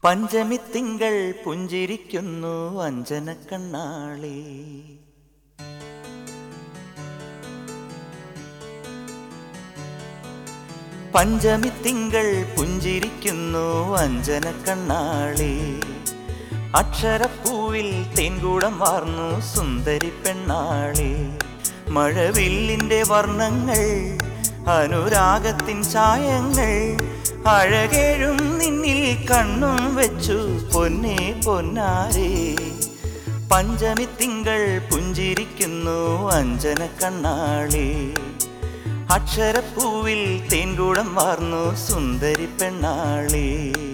പഞ്ചമി തിങ്കൾ പുഞ്ചിരിക്കുന്നു അഞ്ജന കണ്ണാളി പഞ്ചമി തിങ്കൾ പുഞ്ചിരിക്കുന്നു അഞ്ജന കണ്ണാളി അക്ഷരപ്പൂവിൽ തേൻകൂടം വാർന്നു സുന്ദരി പെണ്ണാളി മഴവില്ലിന്റെ വർണ്ണങ്ങൾ അനുരാഗത്തിൻ ചായങ്ങൾ അഴകേഴും നിന്നിൽ കണ്ണും വെച്ചു പൊന്നേ പൊന്നാരേ പഞ്ചമി തിങ്കൾ പുഞ്ചിരിക്കുന്നു അഞ്ജന കണ്ണാളി അക്ഷരപ്പൂവിൽ തേൻകൂടം വാർന്നു സുന്ദരി പെണ്ണാളി